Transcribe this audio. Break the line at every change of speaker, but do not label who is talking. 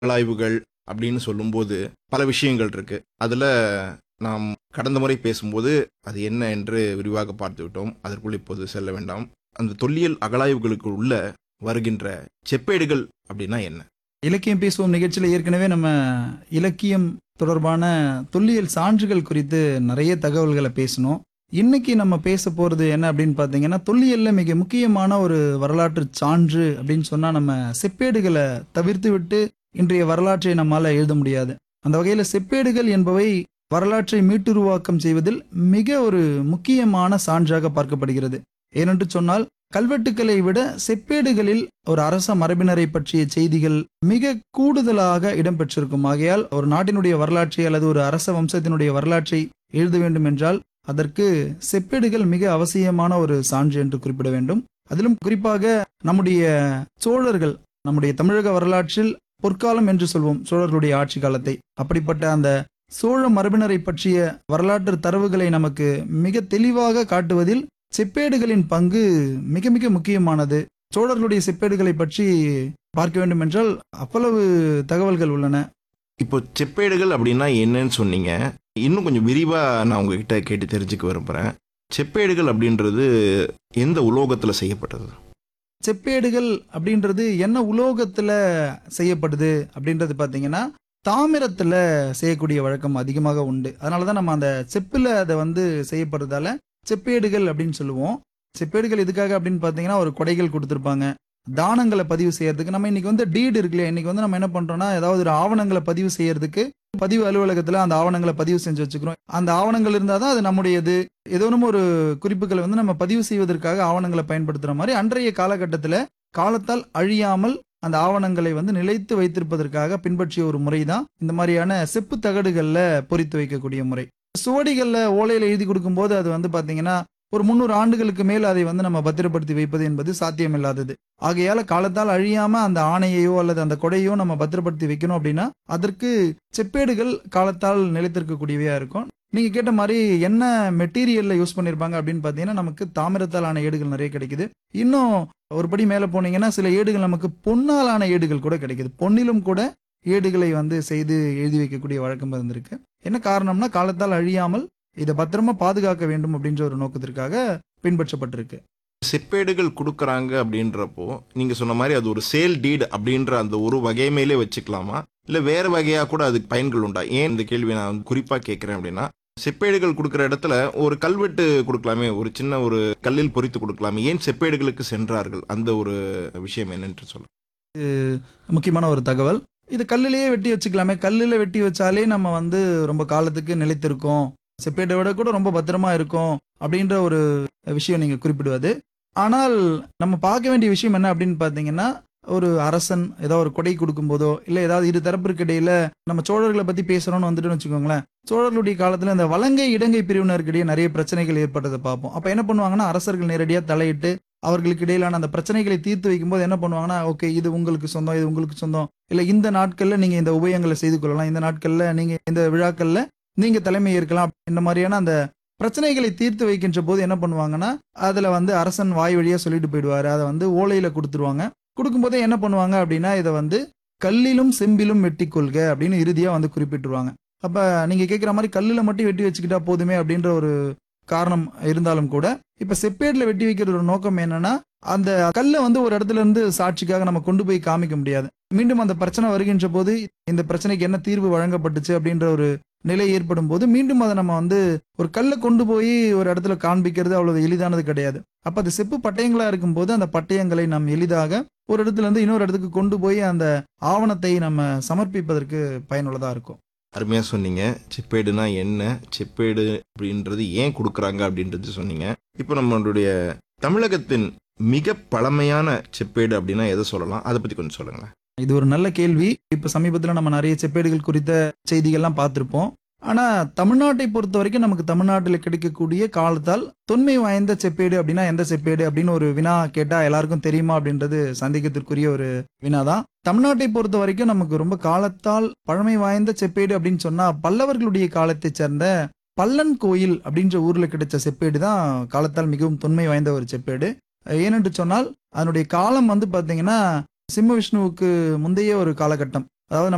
அகழாய்வுகள் அப்படின்னு சொல்லும்போது பல விஷயங்கள் இருக்கு அதுல நாம் கடந்த முறை பேசும்போது அது என்ன என்று விரிவாக பார்த்து விட்டோம் அதற்குள் இப்போது செல்ல வேண்டாம் அந்த தொல்லியல் அகழாய்வுகளுக்கு உள்ள வருகின்ற செப்பேடுகள் அப்படின்னா என்ன
இலக்கியம் பேசுவோம் நிகழ்ச்சியில் ஏற்கனவே நம்ம இலக்கியம் தொடர்பான தொல்லியல் சான்றுகள் குறித்து நிறைய தகவல்களை பேசணும் இன்னைக்கு நம்ம பேச போறது என்ன அப்படின்னு பார்த்தீங்கன்னா தொல்லியல்ல மிக முக்கியமான ஒரு வரலாற்று சான்று அப்படின்னு சொன்னா நம்ம செப்பேடுகளை தவிர்த்து விட்டு இன்றைய வரலாற்றை நம்மால எழுத முடியாது அந்த வகையில செப்பேடுகள் என்பவை வரலாற்றை மீட்டுருவாக்கம் செய்வதில் மிக ஒரு முக்கியமான சான்றாக பார்க்கப்படுகிறது ஏனென்று சொன்னால் கல்வெட்டுக்களை விட செப்பேடுகளில் ஒரு அரச மரபினரை பற்றிய செய்திகள் மிக கூடுதலாக இடம்பெற்றிருக்கும் ஆகையால் ஒரு நாட்டினுடைய வரலாற்றை அல்லது ஒரு அரச வம்சத்தினுடைய வரலாற்றை எழுத வேண்டும் என்றால் அதற்கு செப்பேடுகள் மிக அவசியமான ஒரு சான்று என்று குறிப்பிட வேண்டும் அதிலும் குறிப்பாக நம்முடைய சோழர்கள் நம்முடைய தமிழக வரலாற்றில் பொற்காலம் என்று சொல்வோம் சோழர்களுடைய ஆட்சி காலத்தை அப்படிப்பட்ட அந்த சோழ மரபினரை பற்றிய வரலாற்று தரவுகளை நமக்கு மிக தெளிவாக காட்டுவதில் செப்பேடுகளின் பங்கு மிக மிக முக்கியமானது சோழர்களுடைய செப்பேடுகளை பற்றி பார்க்க வேண்டும் என்றால் அவ்வளவு தகவல்கள் உள்ளன
இப்போ செப்பேடுகள் அப்படின்னா என்னன்னு சொன்னீங்க இன்னும் கொஞ்சம் விரிவா நான் உங்ககிட்ட கேட்டு தெரிஞ்சுக்க விரும்புறேன் செப்பேடுகள் அப்படின்றது எந்த உலோகத்துல செய்யப்பட்டது
செப்பேடுகள் அப்படின்றது என்ன உலோகத்துல செய்யப்படுது அப்படின்றது பார்த்தீங்கன்னா தாமிரத்துல செய்யக்கூடிய வழக்கம் அதிகமாக உண்டு அதனால தான் நம்ம அந்த செப்புல அதை வந்து செய்யப்படுறதால செப்பேடுகள் அப்படின்னு சொல்லுவோம் செப்பேடுகள் எதுக்காக அப்படின்னு பார்த்தீங்கன்னா ஒரு கொடைகள் கொடுத்துருப்பாங்க தானங்களை பதிவு செய்யறதுக்கு நம்ம இன்னைக்கு வந்து டீடு இருக்கு இல்லையா இன்னைக்கு வந்து நம்ம என்ன பண்றோம்னா ஏதாவது ஒரு ஆவணங்களை பதிவு செய்யறதுக்கு பதிவு அலுவலகத்துல அந்த ஆவணங்களை பதிவு செஞ்சு வச்சுக்கிறோம் அந்த ஆவணங்கள் இருந்தால் தான் அது நம்முடையது ஏதோ நம்ம ஒரு குறிப்புகளை வந்து நம்ம பதிவு செய்வதற்காக ஆவணங்களை பயன்படுத்துற மாதிரி அன்றைய காலகட்டத்தில் காலத்தால் அழியாமல் அந்த ஆவணங்களை வந்து நிலைத்து வைத்திருப்பதற்காக பின்பற்றிய ஒரு முறை தான் இந்த மாதிரியான செப்பு தகடுகள்ல பொறித்து வைக்கக்கூடிய முறை சுவடிகள்ல ஓலையில எழுதி கொடுக்கும்போது அது வந்து பாத்தீங்கன்னா ஒரு முந்நூறு ஆண்டுகளுக்கு மேல் அதை வந்து நம்ம பத்திரப்படுத்தி வைப்பது என்பது சாத்தியமில்லாதது ஆகையால காலத்தால் அழியாம அந்த ஆணையையோ அல்லது அந்த கொடையோ நம்ம பத்திரப்படுத்தி வைக்கணும் அப்படின்னா அதற்கு செப்பேடுகள் காலத்தால் நிலைத்திருக்கக்கூடியவையா இருக்கும் நீங்க கேட்ட மாதிரி என்ன மெட்டீரியல்ல யூஸ் பண்ணிருப்பாங்க அப்படின்னு பாத்தீங்கன்னா நமக்கு தாமிரத்தால் ஆன ஏடுகள் நிறைய கிடைக்குது இன்னும் ஒரு படி மேல போனீங்கன்னா சில ஏடுகள் நமக்கு பொன்னாலான ஏடுகள் கூட கிடைக்குது பொன்னிலும் கூட ஏடுகளை வந்து செய்து எழுதி வைக்கக்கூடிய வழக்கம் இருந்திருக்கு என்ன காரணம்னா காலத்தால் அழியாமல் இதை பத்திரமா பாதுகாக்க வேண்டும் அப்படின்ற ஒரு நோக்கத்திற்காக பின்பற்றப்பட்டிருக்கு
செப்பேடுகள் கொடுக்கறாங்க அப்படின்றப்போ நீங்க சொன்ன மாதிரி அது ஒரு சேல் டீட் அப்படின்ற அந்த ஒரு வகைமையிலே வச்சுக்கலாமா இல்ல வேற வகையா கூட அதுக்கு பயன்கள் உண்டா ஏன் இந்த கேள்வி நான் வந்து குறிப்பா கேட்கிறேன் அப்படின்னா செப்பேடுகள் கொடுக்குற இடத்துல ஒரு கல்வெட்டு கொடுக்கலாமே ஒரு சின்ன ஒரு கல்லில் பொறித்து கொடுக்கலாமே ஏன் செப்பேடுகளுக்கு சென்றார்கள் அந்த ஒரு விஷயம் என்னன்னு சொல்ல
முக்கியமான ஒரு தகவல் இது கல்லிலேயே வெட்டி வச்சுக்கலாமே கல்லில் வெட்டி வச்சாலே நம்ம வந்து ரொம்ப காலத்துக்கு நிலைத்திருக்கோம் செப்பேட்டை விட கூட ரொம்ப பத்திரமா இருக்கும் அப்படின்ற ஒரு விஷயம் நீங்க குறிப்பிடுவது ஆனால் நம்ம பார்க்க வேண்டிய விஷயம் என்ன அப்படின்னு பார்த்தீங்கன்னா ஒரு அரசன் ஏதோ ஒரு கொடை கொடுக்கும்போதோ இல்லை ஏதாவது இரு தரப்பிற்கு இடையில நம்ம சோழர்களை பத்தி பேசுறோம்னு வந்துட்டுன்னு வச்சுக்கோங்களேன் சோழர்களுடைய காலத்துல இந்த வலங்கை இடங்கை பிரிவினருக்கிடையே நிறைய பிரச்சனைகள் ஏற்பட்டதை பார்ப்போம் அப்ப என்ன பண்ணுவாங்கன்னா அரசர்கள் நேரடியாக தலையிட்டு அவர்களுக்கு இடையிலான அந்த பிரச்சனைகளை தீர்த்து வைக்கும்போது என்ன பண்ணுவாங்கன்னா ஓகே இது உங்களுக்கு சொந்தம் இது உங்களுக்கு சொந்தம் இல்ல இந்த நாட்கள்ல நீங்க இந்த உபயங்களை செய்து கொள்ளலாம் இந்த நாட்கள்ல நீங்க இந்த விழாக்கள்ல நீங்க தலைமை ஏற்கலாம் இந்த மாதிரியான அந்த பிரச்சனைகளை தீர்த்து வைக்கின்ற போது என்ன பண்ணுவாங்கன்னா அதுல வந்து அரசன் வாய் வழியா சொல்லிட்டு போயிடுவாரு அதை வந்து ஓலையில கொடுத்துருவாங்க கொடுக்கும்போதே என்ன பண்ணுவாங்க அப்படின்னா இதை வந்து கல்லிலும் செம்பிலும் வெட்டி கொள்க அப்படின்னு இறுதியா வந்து குறிப்பிட்டுருவாங்க அப்ப நீங்க கேட்குற மாதிரி கல்லுல மட்டும் வெட்டி வச்சுக்கிட்டா போதுமே அப்படின்ற ஒரு காரணம் இருந்தாலும் கூட இப்ப செப்பேட்ல வெட்டி வைக்கிற ஒரு நோக்கம் என்னன்னா அந்த கல்லை வந்து ஒரு இடத்துல இருந்து சாட்சிக்காக நம்ம கொண்டு போய் காமிக்க முடியாது மீண்டும் அந்த பிரச்சனை வருகின்ற போது இந்த பிரச்சனைக்கு என்ன தீர்வு வழங்கப்பட்டுச்சு அப்படின்ற ஒரு நிலை ஏற்படும் போது மீண்டும் அதை நம்ம வந்து ஒரு கல்லை கொண்டு போய் ஒரு இடத்துல காண்பிக்கிறது அவ்வளவு எளிதானது கிடையாது அப்ப அது செப்பு பட்டயங்களா இருக்கும்போது அந்த பட்டயங்களை நாம் எளிதாக ஒரு இடத்துல இருந்து இன்னொரு இடத்துக்கு கொண்டு போய் அந்த ஆவணத்தை நம்ம சமர்ப்பிப்பதற்கு பயனுள்ளதா இருக்கும்
அருமையா சொன்னீங்க செப்பேடுனா என்ன செப்பேடு அப்படின்றது ஏன் கொடுக்கறாங்க அப்படின்றது சொன்னீங்க இப்போ நம்மளுடைய தமிழகத்தின் மிக பழமையான செப்பேடு அப்படின்னா எதை சொல்லலாம் அதை பத்தி கொஞ்சம் சொல்லுங்களேன்
இது ஒரு நல்ல கேள்வி இப்ப சமீபத்துல நம்ம நிறைய செப்பேடுகள் குறித்த செய்திகள்லாம் பார்த்திருப்போம் ஆனா தமிழ்நாட்டை பொறுத்த வரைக்கும் நமக்கு தமிழ்நாட்டில் கிடைக்கக்கூடிய காலத்தால் தொன்மை வாய்ந்த செப்பேடு அப்படின்னா எந்த செப்பேடு அப்படின்னு ஒரு வினா கேட்டா எல்லாருக்கும் தெரியுமா அப்படின்றது சந்தேகத்திற்குரிய ஒரு வினா தான் தமிழ்நாட்டை பொறுத்த வரைக்கும் நமக்கு ரொம்ப காலத்தால் பழமை வாய்ந்த செப்பேடு அப்படின்னு சொன்னா பல்லவர்களுடைய காலத்தை சேர்ந்த பல்லன் கோயில் அப்படின்ற ஊர்ல கிடைச்ச செப்பேடு தான் காலத்தால் மிகவும் தொன்மை வாய்ந்த ஒரு செப்பேடு ஏனென்று சொன்னால் அதனுடைய காலம் வந்து பாத்தீங்கன்னா சிம்ம விஷ்ணுவுக்கு முந்தைய ஒரு காலகட்டம் அதாவது நம்ம